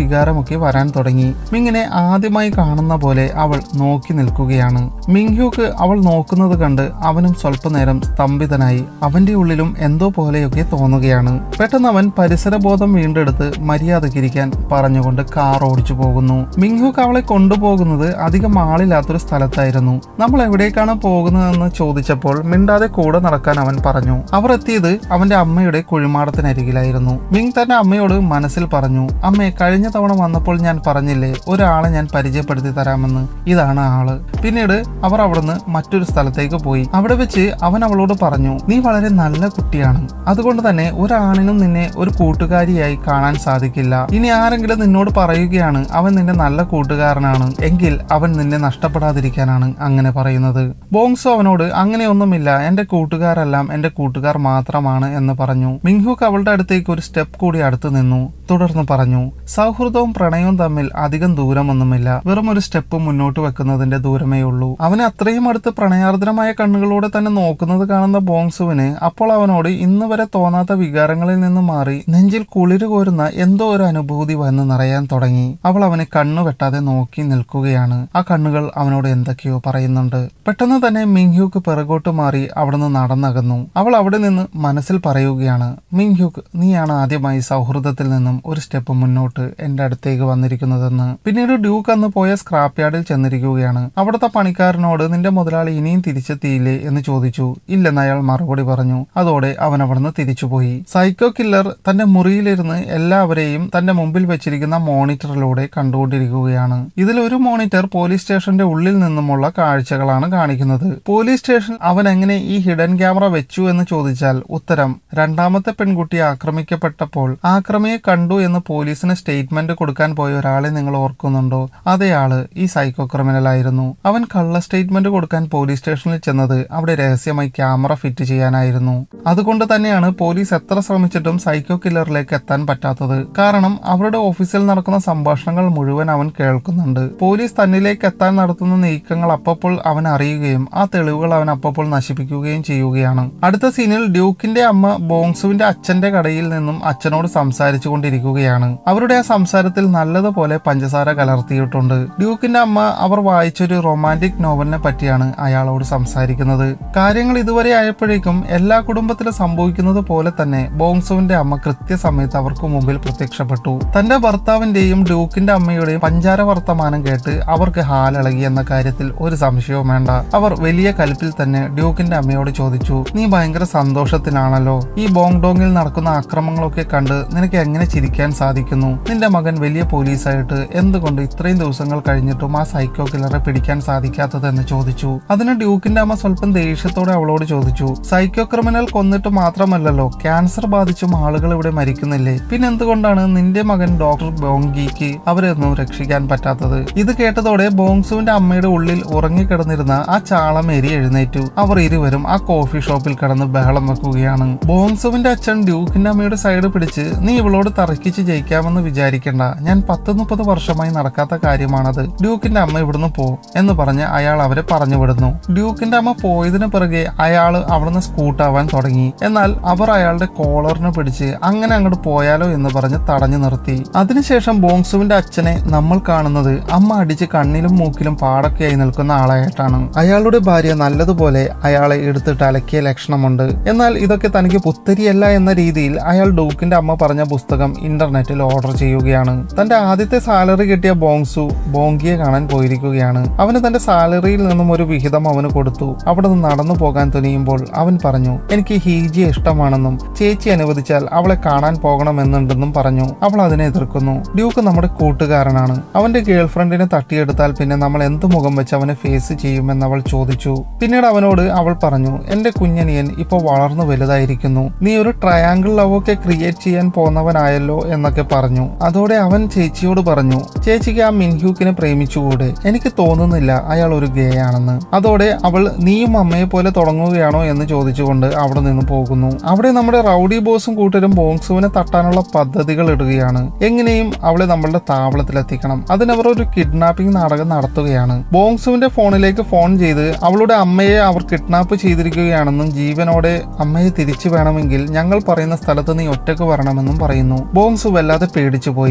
നോക്കി വരാൻ തുടങ്ങി മിങ്ങിനെ ആദ്യമായി കാണുന്ന പോലെ അവൾ നോക്കി നിൽക്കുകയാണ് മിങ്ഹ്യൂക്ക് അവൾ നോക്കുന്നത് കണ്ട് അവനും സ്വല്പനേരം സ്തംഭിതനായി അവന്റെ ഉള്ളിലും എന്തോ പോലെയൊക്കെ തോന്നുകയാണ് പെട്ടെന്ന് അവൻ പരിസരബോധം വീണ്ടെടുത്ത് മര്യാദക്കിരിക്കാൻ പറഞ്ഞുകൊണ്ട് കാർ ഓടിച്ചു പോകുന്നു മിങ്ഹ്യൂക്ക് അവളെ കൊണ്ടുപോകുന്നത് അധികം ആളില്ലാത്തൊരു സ്ഥലത്തായിരുന്നു നമ്മൾ എവിടേക്കാണ് പോകുന്നതെന്ന് ചോദിച്ചപ്പോൾ മിണ്ടാതെ കൂടെ നടക്കാൻ അവൻ പറഞ്ഞു അവർ എത്തിയത് അവന്റെ അമ്മയുടെ കുഴിമാടത്തിനരികിലായിരുന്നു മിങ് തന്റെ അമ്മയോട് മനസ്സിൽ പറഞ്ഞു അമ്മേ കഴിഞ്ഞ തവണ വന്നപ്പോൾ ഞാൻ പറഞ്ഞില്ലേ ഒരാളെ ഞാൻ പരിചയപ്പെടുത്തി തരാമെന്ന് ഇതാണ് ആള് പിന്നീട് അവർ അവിടുന്ന് മറ്റൊരു സ്ഥലത്തേക്ക് പോയി അവിടെ വെച്ച് അവൻ അവളോട് പറഞ്ഞു നീ വളരെ നല്ല കുട്ടിയാണ് അതുകൊണ്ട് തന്നെ ഒരാണിനും നിന്നെ ഒരു കൂട്ടുകാരിയായി കാണാൻ സാധിക്കില്ല ഇനി ആരെങ്കിലും നിന്നോട് പറയുകയാണ് അവൻ നിന്റെ നല്ല കൂട്ടുകാരനാണ് എങ്കിൽ അവൻ നിന്നെ നഷ്ടപ്പെടാതിരിക്കാനാണ് അങ്ങനെ പറയുന്നത് ബോങ്സോ അവനോട് അങ്ങനെയൊന്നുമില്ല എന്റെ കൂട്ടുകാരെല്ലാം എന്റെ കൂട്ടുകാർ മാത്രമാണ് എന്ന് പറഞ്ഞു മിങ്ഹുക്ക് അവളുടെ അടുത്തേക്ക് ഒരു സ്റ്റെപ്പ് കൂടി അടുത്ത് നിന്നു തുടർന്ന് പറഞ്ഞു സൗഹൃദവും പ്രണയവും തമ്മിൽ അധികം ദൂരമൊന്നുമില്ല വെറും ഒരു സ്റ്റെപ്പ് മുന്നോട്ട് വെക്കുന്നതിന്റെ ദൂരമേ ഉള്ളൂ അവനെ അത്രയും അടുത്ത് പ്രണയാർദ്രമായ കണ്ണുകളോടെ തന്നെ നോക്കുന്നത് കാണുന്ന ബോങ്സുവിന് അപ്പോൾ അവനോട് ഇന്ന് വരെ തോന്നാത്ത വികാരങ്ങളിൽ നിന്ന് മാറി നെഞ്ചിൽ കുളിര് കോരുന്ന എന്തോ ഒരു അനുഭൂതി വന്ന് നിറയാൻ തുടങ്ങി അവൾ അവനെ കണ്ണു വെട്ടാതെ നോക്കി നിൽക്കുകയാണ് ആ കണ്ണുകൾ അവനോട് എന്തൊക്കെയോ പറയുന്നുണ്ട് പെട്ടെന്ന് തന്നെ മിങ്ഹ്യൂക്ക് പിറകോട്ട് മാറി അവിടുന്ന് നടന്നകന്നു അവൾ അവിടെ നിന്ന് മനസ്സിൽ പറയുകയാണ് മിങ്ഹ്യൂക്ക് നീയാണ് ആദ്യമായി സൗഹൃദത്തിൽ നിന്നും ഒരു സ്റ്റെപ്പ് മുന്നോട്ട് എന്റെ അടുത്തേക്ക് വന്നിരിക്കുന്നതെന്ന് പിന്നീട് ഡ്യൂക്ക് അന്ന് പോയ സ്ക്രാപ്പ് യാർഡിൽ ചെന്നിരിക്കുകയാണ് അവിടുത്തെ പണിക്കാരനോട് നിന്റെ മുതലാളി ഇനിയും തിരിച്ചെത്തിയില്ലേ എന്ന് ചോദിച്ചു ഇല്ലെന്ന് അയാൾ മറുപടി പറഞ്ഞു അതോടെ അവൻ അവിടുന്ന് തിരിച്ചുപോയി സൈക്കോ കില്ലർ തന്റെ മുറിയിലിരുന്ന് എല്ലാവരെയും തന്റെ മുമ്പിൽ വെച്ചിരിക്കുന്ന മോണിറ്ററിലൂടെ കണ്ടുകൊണ്ടിരിക്കുകയാണ് ഇതിൽ ഒരു മോണിറ്റർ പോലീസ് സ്റ്റേഷന്റെ ഉള്ളിൽ നിന്നുമുള്ള കാഴ്ചകളാണ് കാണിക്കുന്നത് പോലീസ് സ്റ്റേഷൻ അവൻ എങ്ങനെ ഈ ഹിഡൻ ക്യാമറ വെച്ചു എന്ന് ചോദിച്ചാൽ ഉത്തരം രണ്ടാമത്തെ പെൺകുട്ടി ആക്രമിക്കപ്പെട്ടപ്പോൾ ആക്രമിയെ കണ്ടു എന്ന് പോലീസിന് സ്റ്റേറ്റ്മെന്റ് കൊടുക്കാൻ പോയ ഒരാളെ നിങ്ങൾ ഓർക്കുന്നുണ്ടോ അതേയാള് ഈ സൈക്കോ ക്രിമിനൽ ആയിരുന്നു അവൻ കള്ള സ്റ്റേറ്റ്മെന്റ് കൊടുക്കാൻ പോലീസ് സ്റ്റേഷനിൽ ചെന്നത് അവിടെ രഹസ്യമായി ക്യാമറ ഫിറ്റ് ചെയ്യാനായിരുന്നു അതുകൊണ്ട് തന്നെയാണ് പോലീസ് എത്ര ശ്രമിച്ചിട്ടും സൈക്കോ കില്ലറിലേക്ക് എത്താൻ പറ്റാത്തത് കാരണം അവരുടെ ഓഫീസിൽ നടക്കുന്ന സംഭാഷണങ്ങൾ മുഴുവൻ അവൻ കേൾക്കുന്നുണ്ട് പോലീസ് തന്നിലേക്ക് എത്താൻ നടത്തുന്ന നീക്കങ്ങൾ അപ്പപ്പോൾ അവൻ അറിയുകയും ആ തെളിവുകൾ അവൻ അപ്പപ്പോൾ നശിപ്പിക്കുകയും ചെയ്യുകയാണ് അടുത്ത സീനിൽ ഡ്യൂക്കിന്റെ അമ്മ ബോങ്സുവിന്റെ അച്ഛന്റെ കടയിൽ നിന്നും അച്ഛനോട് സംസാരിച്ചു കൊണ്ടിരിക്കുകയാണ് അവരുടെ ആ സംസാരത്തിൽ നല്ലതുപോലെ പഞ്ചസാര കലർത്തിയിട്ടുണ്ട് ഡ്യൂക്കിന്റെ അമ്മ അവർ വായിച്ചൊരു റൊമാൻറ്റിക് നോവലിനെ പറ്റിയാണ് അയാളോട് സംസാരിക്കുന്നത് കാര്യങ്ങൾ ഇതുവരെ ആയപ്പോഴേക്കും എല്ലാ കുടുംബത്തിലും സംഭവിക്കുന്നത് പോലെ തന്നെ ബോങ്സുവിന്റെ അമ്മ കൃത്യസമയത്ത് അവർക്ക് മുമ്പിൽ പ്രത്യക്ഷപ്പെട്ടു തന്റെ ഭർത്താവിന്റെയും ഡ്യൂക്കിന്റെ അമ്മയുടെയും പഞ്ചാര വർത്തമാനം കേട്ട് അവർക്ക് ഹാലിളകി എന്ന കാര്യത്തിൽ ഒരു സംശയവും വേണ്ട അവർ വലിയ കലിപ്പിൽ തന്നെ ഡ്യൂക്കിന്റെ അമ്മയോട് ചോദിച്ചു നീ ഭയങ്കര സന്തോഷത്തിലാണല്ലോ ഈ ബോങ്ഡോങ്ങിൽ നടക്കുന്ന അക്രമങ്ങളൊക്കെ കണ്ട് നിനക്ക് എങ്ങനെ ചിരിക്കാൻ സാധിക്കുന്നു നിന്റെ മകൻ വലിയ പോലീസായിട്ട് എന്തുകൊണ്ട് ഇത്രയും ദിവസങ്ങൾ കഴിഞ്ഞിട്ടും ആ സൈക്കോ കില്ലറെ പിടിക്കാൻ സാധിക്കാത്തതെന്ന് ചോദിച്ചു അതിന് ഡ്യൂക്കിന്റെ അമ്മ സ്വല്പം ദേഷ്യത്തോടെ അവളോട് ചോദിച്ചു സൈക്കോ ക്രിമിനൽ കൊന്നിട്ട് മാത്രമല്ലല്ലോ ക്യാൻസർ ബാധിച്ചും ആളുകൾ ഇവിടെ മരിക്കുന്നില്ലേ പിന്നെ എന്തുകൊണ്ടാണ് നിന്റെ മകൻ ഡോക്ടർ ബോങ്കിക്ക് അവരെയൊന്നും രക്ഷിക്കാൻ പറ്റാത്തത് ഇത് കേട്ടതോടെ ബോങ്സുവിന്റെ അമ്മയുടെ ഉള്ളിൽ ഉറങ്ങിക്കിടന്നിരുന്ന ആ ചാളമേരി എഴുന്നേറ്റു അവർ ഇരുവരും ആ കോഫി ഷോപ്പിൽ കിടന്ന് ബഹളം വെക്കുകയാണ് ബോങ്സുവിന്റെ അച്ഛൻ ഡ്യൂക്കിന്റെ അമ്മയുടെ സൈഡ് പിടിച്ച് നീ ഇവളോട് തർക്കിച്ച് ജയിക്കാമെന്ന് വിചാരിക്കണ്ട ഞാൻ പത്ത് മുപ്പത് വർഷമായി നടക്കാത്ത കാര്യമാണത് ഡ്യൂക്കിന്റെ അമ്മ ഇവിടുന്ന് പോ എന്ന് പറഞ്ഞ് അയാൾ അവരെ പറഞ്ഞു വിടുന്നു ഡ്യൂക്കിന്റെ അമ്മ പോയതിനു പിറകെ അയാൾ അവിടുന്ന് സ്കൂട്ടാവാൻ തുടങ്ങി എന്നാൽ അവർ അയാളുടെ കോളറിന് പിടിച്ച് അങ്ങനെ അങ്ങോട്ട് പോയാലോ എന്ന് പറഞ്ഞ് തടഞ്ഞു നിർത്തി അതിനുശേഷം ബോങ്സുവിന്റെ അച്ഛനെ നമ്മൾ കാണുന്നത് അമ്മ അടിച്ച് കണ്ണിലും മൂക്കിലും പാടൊക്കെയായി നിൽക്കുന്ന ആളായിട്ടാണ് അയാളുടെ ഭാര്യ നല്ലതുപോലെ അയാളെ എടുത്തിട്ട് അലക്കിയ ലക്ഷണമുണ്ട് എന്നാൽ ഇതൊക്കെ തനിക്ക് പുത്തരിയല്ല എന്ന രീതിയിൽ അയാൾ ഡൂക്കിന്റെ അമ്മ പറഞ്ഞ പുസ്തകം ഇന്റർനെറ്റിൽ ഓർഡർ ചെയ്യുകയാണ് തന്റെ ആദ്യത്തെ സാലറി കിട്ടിയ ബോങ്സു ബോങ്കിയെ കാണാൻ പോയിരിക്കുകയാണ് അവന് തന്റെ സാലറിയിൽ നിന്നും ഒരു വിഹിതം അവന് കൊടുത്തു അവിടെ നിന്ന് നടന്നു പോകാൻ തുനിയുമ്പോൾ അവൻ പറഞ്ഞു എനിക്ക് ഹീജിയെ ഇഷ്ടമാണെന്നും ചേച്ചി അനുവദിച്ചാൽ അവളെ കാണാൻ പോകണമെന്നുണ്ടെന്നും പറഞ്ഞു അവൾ അതിനെ എതിർക്കുന്നു ഡ്യൂക്ക് നമ്മുടെ കൂട്ടുകാരനാണ് അവന്റെ ഗേൾ ഫ്രണ്ടിനെ തട്ടിയെടുത്താൽ പിന്നെ നമ്മൾ എന്ത് മുഖം വെച്ച് അവനെ ഫേസ് ചെയ്യുമെന്ന് അവൾ ചോദിച്ചു പിന്നീട് അവനോട് അവൾ പറഞ്ഞു എന്റെ കുഞ്ഞനിയൻ ഇപ്പോൾ വളർന്നു വലുതായിരിക്കുന്നു നീ ഒരു ട്രയാങ്കിൾ ലവ് ഒക്കെ ക്രിയേറ്റ് ചെയ്യാൻ പോന്നവനായല്ലോ എന്നൊക്കെ പറഞ്ഞു അതോടെ അവൻ ചേച്ചിയോട് പറഞ്ഞു ചേച്ചിക്ക് ആ മിൻഹ്യൂക്കിനെ പ്രേമിച്ചുകൂടെ എനിക്ക് തോന്നുന്നില്ല അയാൾ ഒരു ഗേ ആണെന്ന് അതോടെ അവൾ നീയും അമ്മയെ പോലെ തുടങ്ങുകയാണോ എന്ന് ചോദിച്ചുകൊണ്ട് അവിടെ നിന്ന് പോകുന്നു അവിടെ നമ്മുടെ റൗഡി ബോസും കൂട്ടരും ബോങ്സുവിനെ തട്ടാനുള്ള പദ്ധതികൾ ഇടുകയാണ് എങ്ങനെയും അവളെ നമ്മളുടെ താവളത്തിലെത്തിക്കണം അതിനവർ ഒരു കിഡ്നാപ്പിംഗ് നാടകം നടത്തുകയാണ് ബോങ്സുവിന്റെ ഫോണിലേക്ക് ഫോൺ ചെയ്ത് അവളുടെ അമ്മയെ അവർ കിഡ്നാപ്പ് ചെയ്തിരിക്കുകയാണെന്നും ജീവനോടെ അമ്മയെ തിരിച്ചു വേണമെങ്കിൽ ഞങ്ങൾ പറയുന്ന സ്ഥലത്ത് നീ ഒറ്റക്ക് വരണമെന്നും പറയുന്നു ബോങ്സു വല്ലാതെ പേടിച്ചു പോയി അവൾ ആ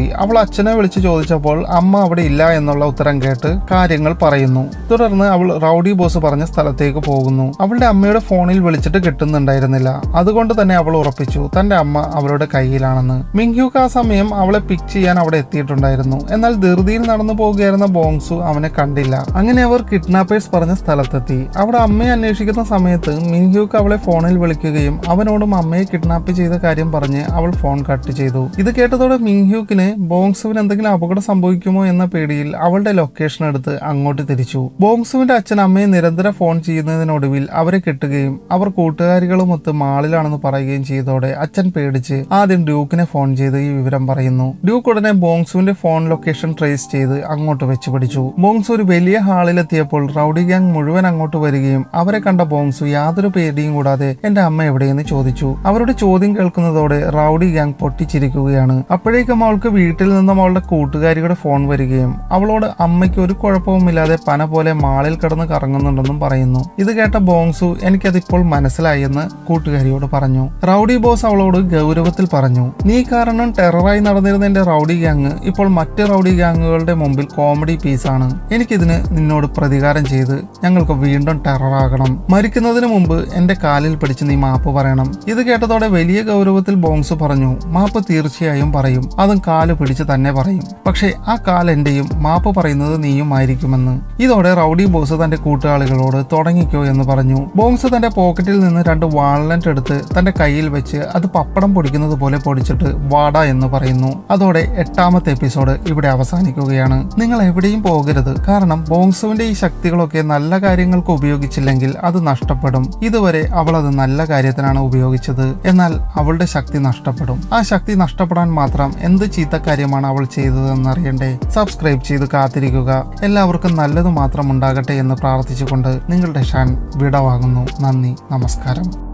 അച്ഛനെ വിളിച്ച് ചോദിച്ചപ്പോൾ അമ്മ അവിടെ ഇല്ല എന്നുള്ള ഉത്തരം കേട്ട് കാര്യങ്ങൾ പറയുന്നു തുടർന്ന് അവൾ റൗഡി ബോസ് പറഞ്ഞ സ്ഥലത്തേക്ക് പോകുന്നു അവളുടെ അമ്മയുടെ ഫോണിൽ വിളിച്ചിട്ട് കിട്ടുന്നുണ്ടായിരുന്നില്ല അതുകൊണ്ട് തന്നെ അവൾ ഉറപ്പിച്ചു തന്റെ അമ്മ അവളുടെ കയ്യിലാണെന്ന് മിങ്ക്യൂക്ക് ആ സമയം അവളെ പിക്ക് ചെയ്യാൻ അവിടെ എത്തിയിട്ടുണ്ടായിരുന്നു എന്നാൽ ധൃതിയിൽ നടന്നു പോകുകയായിരുന്ന ബോങ്സു അവനെ കണ്ടില്ല അങ്ങനെ അവർ കിഡ്നാപ്പേഴ്സ് പറഞ്ഞ സ്ഥലത്തെത്തി അവിടെ അമ്മയെ അന്വേഷിക്കുന്ന സമയത്ത് മിൻഹ്യൂക്ക് അവളെ ഫോണിൽ വിളിക്കുകയും അവനോടും അമ്മയെ കിഡ്നാപ്പ് ചെയ്ത കാര്യം പറഞ്ഞ് അവൾ ഫോൺ കട്ട് ചെയ്തു ഇത് കേട്ടതോടെ മിൻഹ്യൂക്കിന് ബോങ്സുവിന് എന്തെങ്കിലും അപകടം സംഭവിക്കുമോ എന്ന പേടിയിൽ അവളുടെ ലൊക്കേഷൻ എടുത്ത് അങ്ങോട്ട് തിരിച്ചു ബോങ്സുവിന്റെ അച്ഛൻ അമ്മയെ നിരന്തരം ഫോൺ ചെയ്യുന്നതിനൊടുവിൽ അവരെ കിട്ടുകയും അവർ കൂട്ടുകാരികളുമൊത്ത് മാളിലാണെന്ന് പറയുകയും ചെയ്തതോടെ അച്ഛൻ പേടിച്ച് ആദ്യം ഡ്യൂക്കിനെ ഫോൺ ചെയ്ത് ഈ വിവരം പറയുന്നു ഡ്യൂക്ക് ഉടനെ ബോങ്സുവിന്റെ ഫോൺ ലൊക്കേഷൻ ട്രേസ് ചെയ്ത് അങ്ങോട്ട് വെച്ച് പിടിച്ചു ബോങ്സു ഒരു വലിയ ഹാളിലെത്തിയപ്പോൾ റൗഡി ഗ്യാങ് മുഴുവൻ അങ്ങോട്ട് വരികയും അവരെ കണ്ട ബോങ്സു യാതൊരു പേടിയും കൂടാതെ എന്റെ അമ്മ എവിടെയെന്ന് ചോദിച്ചു അവരുടെ ചോദ്യം കേൾക്കുന്നതോടെ റൗഡി ഗ്യാങ് പൊട്ടിച്ചിരിക്കുകയാണ് അപ്പോഴേക്കും അവൾക്ക് വീട്ടിൽ നിന്നും അവളുടെ കൂട്ടുകാരിയുടെ ഫോൺ വരികയും അവളോട് അമ്മയ്ക്ക് ഒരു കുഴപ്പവുമില്ലാതെ പന പോലെ മാളിൽ കിടന്ന് കറങ്ങുന്നുണ്ടെന്നും പറയുന്നു ഇത് കേട്ട ബോങ്സു എനിക്കതിപ്പോൾ മനസ്സിലായി എന്ന് കൂട്ടുകാരിയോട് പറഞ്ഞു റൗഡി ബോസ് അവളോട് ഗൗരവത്തിൽ പറഞ്ഞു നീ കാരണം ടെററായി നടന്നിരുന്ന എന്റെ റൗഡി ഗ്യാങ് ഇപ്പോൾ മറ്റ് റൗഡി ഗ്യാങ്ങുകളുടെ മുമ്പിൽ കോമഡി പീസാണ് എനിക്കിതിന് നിന്നോട് പ്രതികാരം ചെയ്ത് ഞങ്ങൾക്ക് വീണ്ടും ടെററാകണം മരിക്കുന്നതിന് മുമ്പ് എന്റെ കാലിൽ പിടിച്ച് നീ മാപ്പ് പറയണം ഇത് കേട്ടതോടെ വലിയ ഗൗരവത്തിൽ ബോങ്സ് പറഞ്ഞു മാപ്പ് തീർച്ചയായും പറയും അതും കാല് പിടിച്ച് തന്നെ പറയും പക്ഷേ ആ കാൽ എന്റെയും മാപ്പ് പറയുന്നത് നീയും ആയിരിക്കുമെന്ന് ഇതോടെ റൗഡി ബോസ് തന്റെ കൂട്ടുകാളികളോട് തുടങ്ങിക്കോ എന്ന് പറഞ്ഞു ബോങ്സ് തന്റെ പോക്കറ്റിൽ നിന്ന് രണ്ട് വാൾനട്ട് എടുത്ത് തന്റെ കയ്യിൽ വെച്ച് അത് പപ്പടം പൊടിക്കുന്നത് പോലെ പൊടിച്ചിട്ട് വാട എന്ന് പറയുന്നു അതോടെ എട്ടാമത്തെ എപ്പിസോഡ് ഇവിടെ അവസാനിക്കുകയാണ് നിങ്ങൾ എവിടെയും പോകരുത് കാരണം ബോങ്സുവിന്റെ ഈ ശക്തികളൊക്കെ നല്ല കാര്യങ്ങൾക്ക് ഉപയോഗിച്ചില്ലെങ്കിൽ അത് നഷ്ടപ്പെടും ഇതുവരെ അവൾ അത് നല്ല കാര്യത്തിനാണ് ഉപയോഗിച്ചത് എന്നാൽ അവളുടെ ശക്തി നഷ്ടപ്പെടും ആ ശക്തി നഷ്ടപ്പെടാൻ മാത്രം എന്ത് ചീത്ത കാര്യമാണ് അവൾ ചെയ്തതെന്നറിയണ്ടേ സബ്സ്ക്രൈബ് ചെയ്ത് കാത്തിരിക്കുക എല്ലാവർക്കും നല്ലത് മാത്രം ഉണ്ടാകട്ടെ എന്ന് പ്രാർത്ഥിച്ചുകൊണ്ട് നിങ്ങളുടെ ഷാൻ വിടവാങ്ങുന്നു നന്ദി നമസ്കാരം